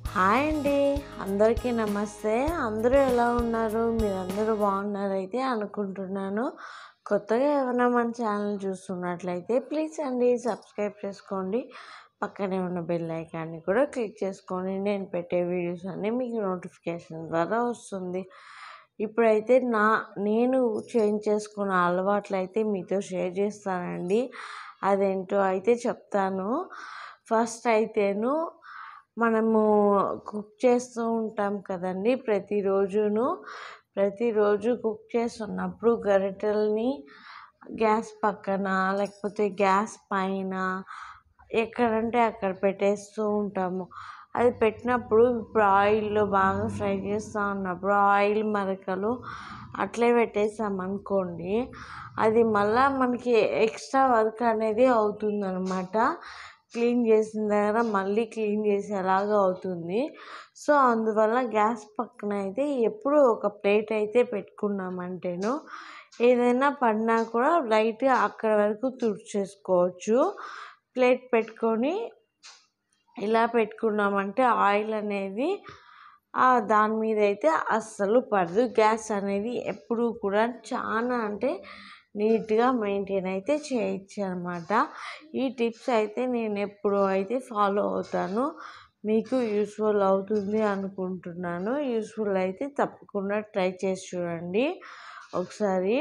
hi అండి అందరికీ నమస్తే అందరూ ఎలా ఉన్నారు మీరందరూ బాగున్నారైతే అనుకుంటున్నాను కొత్తగా ఎవరైనా మన ఛానల్ చూస్తున్నట్లయితే ప్లీజ్ అండి సబ్స్క్రైబ్ చేసుకోండి పక్కనే ఉన్న బెల్ ఐకాన్ని కూడా క్లిక్ చేసుకోండి నేను పెట్టే వీడియోస్ అన్నీ మీకు నోటిఫికేషన్ ద్వారా వస్తుంది ఇప్పుడైతే నా నేను చేంజ్ చేసుకున్న అలవాట్లు అయితే మీతో షేర్ చేస్తానండి అదేంటో అయితే చెప్తాను ఫస్ట్ అయితేను మనము కుక్ చేస్తూ ఉంటాం కదండి ప్రతిరోజును ప్రతిరోజు కుక్ చేస్తున్నప్పుడు గరిటెల్ని గ్యాస్ పక్కన లేకపోతే గ్యాస్ పైన ఎక్కడంటే అక్కడ పెట్టేస్తూ ఉంటాము అది పెట్టినప్పుడు ఇప్పుడు ఆయిల్లో బాగా ఫ్రై చేస్తూ ఉన్నప్పుడు ఆయిల్ మరకలు అట్లే పెట్టేసామనుకోండి అది మళ్ళా మనకి ఎక్స్ట్రా వర్క్ అనేది అవుతుందన్నమాట క్లీన్ చేసిన దగ్గర మళ్ళీ క్లీన్ చేసేలాగా అవుతుంది సో అందువల్ల గ్యాస్ పక్కన అయితే ఎప్పుడు ఒక ప్లేట్ అయితే పెట్టుకున్నామంటేను ఏదైనా పడినా కూడా లైట్గా అక్కడ వరకు తుడిచేసుకోవచ్చు ప్లేట్ పెట్టుకొని ఇలా పెట్టుకున్నామంటే ఆయిల్ అనేది దాని మీద అయితే అస్సలు పడదు గ్యాస్ అనేది ఎప్పుడూ కూడా చాలా అంటే నీట్గా మెయింటైన్ అయితే చేయొచ్చు అనమాట ఈ టిప్స్ అయితే నేను ఎప్పుడు అయితే ఫాలో అవుతాను మీకు యూస్ఫుల్ అవుతుంది అనుకుంటున్నాను యూస్ఫుల్ అయితే తప్పకుండా ట్రై చేసి చూడండి ఒకసారి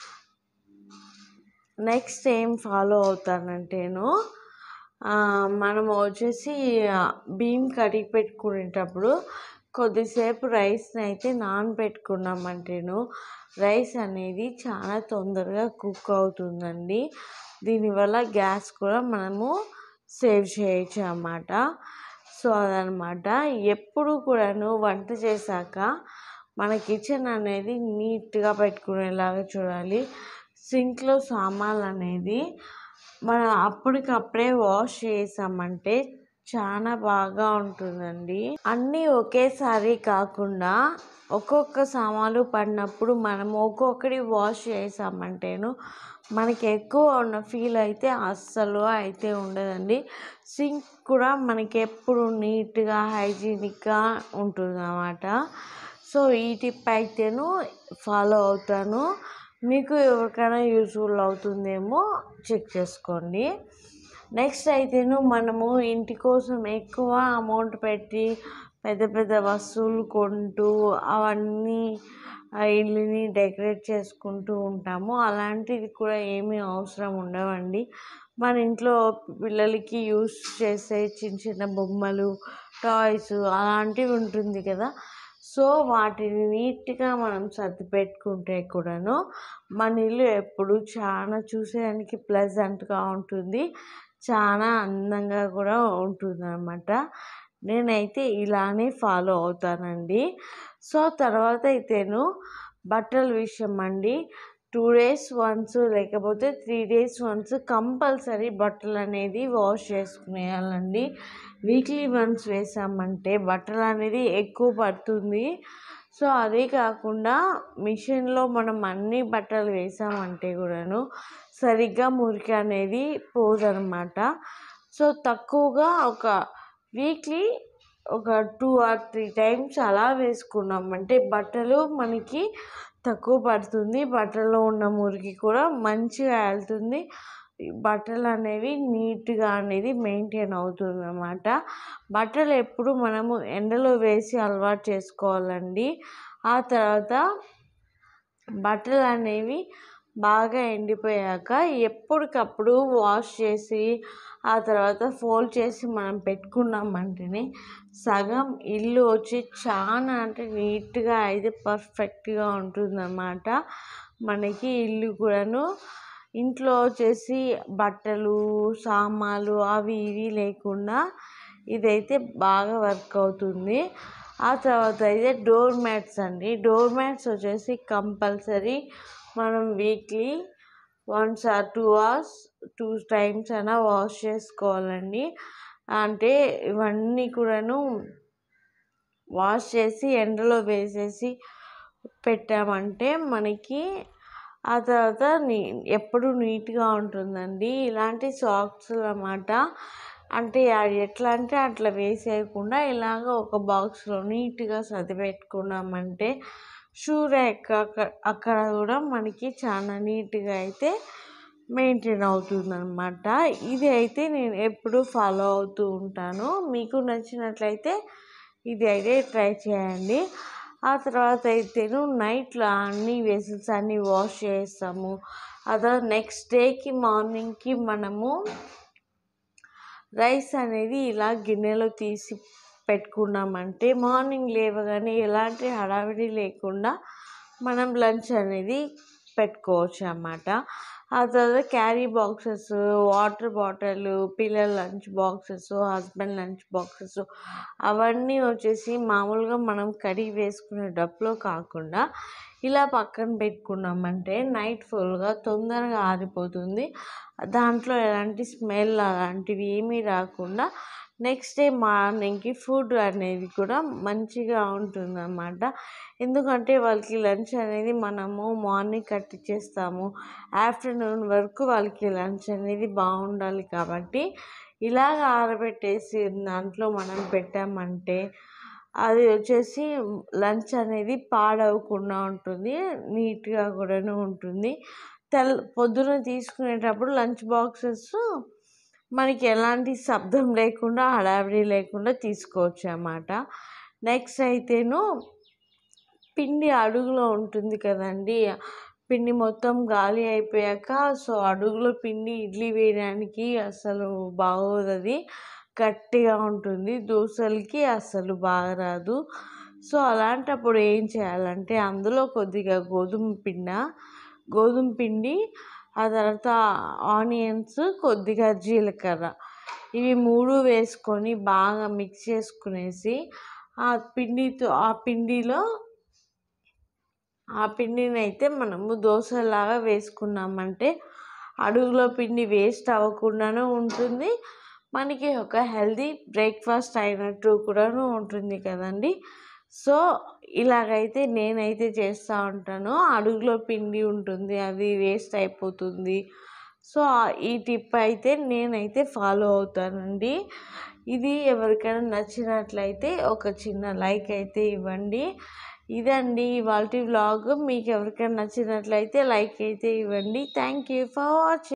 నెక్స్ట్ ఏం ఫాలో అవుతానంటేను మనం వచ్చేసి బియ్యం కడిగి పెట్టుకునేటప్పుడు కొద్దిసేపు రైస్ని అయితే నానబెట్టుకున్నామంటేను రైస్ అనేది చాలా తొందరగా కుక్ అవుతుందండి దీనివల్ల గ్యాస్ కూడా మనము సేవ్ చేయొచ్చు అన్నమాట సో అదనమాట ఎప్పుడు కూడాను వంట చేశాక మన కిచెన్ అనేది నీట్గా పెట్టుకునేలాగా చూడాలి సింక్లో సామాన్లు అనేది మనం అప్పటికప్పుడే వాష్ చేసామంటే చాలా బాగా ఉంటుందండి అన్నీ ఒకేసారి కాకుండా ఒక్కొక్క సామాన్లు పడినప్పుడు మనం ఒక్కొక్కటి వాష్ చేసామంటేను మనకి ఎక్కువ ఉన్న ఫీల్ అయితే అస్సలు అయితే ఉండదండి సింక్ కూడా మనకి ఎప్పుడు నీట్గా హైజీనిక్గా ఉంటుంది అన్నమాట సో ఈ టిప్ అయితేను ఫాలో అవుతాను మీకు ఎవరికైనా యూజ్ఫుల్ అవుతుందేమో చెక్ చేసుకోండి నెక్స్ట్ అయితేను మనము ఇంటి కోసం ఎక్కువ అమౌంట్ పెట్టి పెద్ద పెద్ద వస్తువులు కొంటూ అవన్నీ ఇల్లుని డెకరేట్ చేసుకుంటూ ఉంటాము అలాంటిది కూడా ఏమీ అవసరం ఉండవండి మన ఇంట్లో పిల్లలకి యూస్ చేసే చిన్న చిన్న బొమ్మలు టాయ్స్ అలాంటివి ఉంటుంది కదా సో వాటిని నీట్గా మనం సర్ది పెట్టుకుంటే కూడాను మన ఇల్లు ఎప్పుడు చాలా చూసేదానికి ప్లెజెంట్గా ఉంటుంది చాలా అందంగా కూడా ఉంటుంది అనమాట నేనైతే ఇలానే ఫాలో అవుతానండి సో తర్వాత అయితేను బట్టల విషయం అండి టూ డేస్ వన్స్ లేకపోతే త్రీ డేస్ వన్స్ కంపల్సరీ బట్టలు అనేది వాష్ చేసుకునేయాలండి వీక్లీ వన్స్ వేసామంటే బట్టలు అనేది ఎక్కువ పడుతుంది సో అదే కాకుండా మిషన్లో మనం అన్ని బట్టలు వేసామంటే కూడాను సరిగ్గా మురికి అనేది పోదనమాట సో తక్కువగా ఒక వీక్లీ ఒక టూ ఆర్ త్రీ టైమ్స్ అలా వేసుకున్నామంటే బట్టలు మనకి తక్కువ పడుతుంది బట్టల్లో ఉన్న మురికి కూడా మంచిగా వెళ్తుంది బట్టలు అనేవి నీట్గా అనేది మెయింటైన్ అవుతుంది అన్నమాట బట్టలు ఎప్పుడు మనము ఎండలో వేసి అలవాటు చేసుకోవాలండి ఆ తర్వాత బట్టలు అనేవి బాగా ఎండిపోయాక ఎప్పటికప్పుడు వాష్ చేసి ఆ తర్వాత ఫోల్డ్ చేసి మనం పెట్టుకున్నామంటేనే సగం ఇల్లు వచ్చి చాలా అంటే నీట్గా అయితే పర్ఫెక్ట్గా ఉంటుందన్నమాట మనకి ఇల్లు కూడాను ఇంట్లో వచ్చేసి బట్టలు సామాన్లు అవి ఇవి లేకుండా ఇదైతే బాగా వర్క్ అవుతుంది ఆ తర్వాత అయితే డోర్ మ్యాట్స్ అండి డోర్ మ్యాట్స్ వచ్చేసి కంపల్సరీ మనం weekly once or two hours two times అయినా వాష్ చేసుకోవాలండి అంటే ఇవన్నీ కూడాను వాష్ చేసి ఎండలో వేసేసి పెట్టామంటే మనకి ఆ తర్వాత నీ ఎప్పుడు నీట్గా ఉంటుందండి ఇలాంటి సాక్స్ అన్నమాట అంటే అది ఎట్లా అంటే అట్లా వేసేయకుండా ఇలాగ ఒక బాక్స్లో నీట్గా సర్దిపెట్టుకున్నామంటే షూ ర్యాక్ అక్కడ అక్కడ కూడా మనకి చాలా నీట్గా అయితే మెయింటైన్ అవుతుందన్నమాట ఇది అయితే నేను ఎప్పుడు ఫాలో అవుతూ ఉంటాను మీకు నచ్చినట్లయితే ఇది అయితే ట్రై చేయండి ఆ తర్వాత అయితేను నైట్లో అన్ని వెసల్స్ అన్నీ వాష్ చేస్తాము అదా నెక్స్ట్ డేకి మార్నింగ్కి మనము రైస్ అనేది ఇలా గిన్నెలో తీసి పెట్టుకున్నామంటే మార్నింగ్ లేవగానే ఎలాంటి హడావిడి లేకుండా మనం లంచ్ అనేది పెట్టుకోవచ్చు అన్నమాట ఆ తర్వాత క్యారీ బాక్సెస్ వాటర్ బాటిల్ పిల్లల lunch boxes husband lunch boxes అవన్నీ వచ్చేసి మామూలుగా మనం కడిగి వేసుకునే డబ్బులో కాకుండా ఇలా పక్కన పెట్టుకున్నామంటే నైట్ ఫుల్గా తొందరగా ఆరిపోతుంది దాంట్లో ఎలాంటి స్మెల్ అలాంటివి ఏమీ రాకుండా నెక్స్ట్ డే మార్నింగ్కి ఫుడ్ అనేది కూడా మంచిగా ఉంటుందన్నమాట ఎందుకంటే వాళ్ళకి లంచ్ అనేది మనము మార్నింగ్ కట్టించేస్తాము ఆఫ్టర్నూన్ వరకు వాళ్ళకి లంచ్ అనేది బాగుండాలి కాబట్టి ఇలాగ ఆరబెట్టేసి దాంట్లో మనం పెట్టామంటే అది వచ్చేసి లంచ్ అనేది పాడవకుండా ఉంటుంది నీట్గా కూడాను ఉంటుంది తెల్ పొద్దున తీసుకునేటప్పుడు లంచ్ బాక్సెస్ మనకి ఎలాంటి శబ్దం లేకుండా హడావిడి లేకుండా తీసుకోవచ్చు అన్నమాట నెక్స్ట్ అయితేను పిండి అడుగులో ఉంటుంది కదండి పిండి మొత్తం గాలి అయిపోయాక సో అడుగులో పిండి ఇడ్లీ వేయడానికి అసలు బాగోదు అది గట్టిగా ఉంటుంది దోశలకి అసలు బాగా రాదు సో అలాంటప్పుడు ఏం చేయాలంటే అందులో కొద్దిగా గోధుమ పిండి గోధుమ పిండి ఆ తర్వాత ఆనియన్స్ కొద్దిగా జీలకర్ర ఇవి మూడు వేసుకొని బాగా మిక్స్ చేసుకునేసి ఆ పిండితో ఆ పిండిలో ఆ పిండిని అయితే మనము దోశలాగా వేసుకున్నామంటే అడుగులో పిండి వేస్ట్ అవ్వకుండాను ఉంటుంది మనకి ఒక హెల్దీ బ్రేక్ఫాస్ట్ అయినట్టు కూడాను ఉంటుంది కదండి సో ఇలాగైతే నేనైతే చేస్తూ ఉంటాను అడుగులో పిండి ఉంటుంది అది వేస్ట్ అయిపోతుంది సో ఈ టిప్ అయితే నేనైతే ఫాలో అవుతానండి ఇది ఎవరికైనా నచ్చినట్లయితే ఒక చిన్న లైక్ అయితే ఇవ్వండి ఇదండి ఇవాళ వ్లాగ్ మీకు ఎవరికైనా నచ్చినట్లయితే లైక్ అయితే ఇవ్వండి థ్యాంక్ యూ ఫర్ వాచింగ్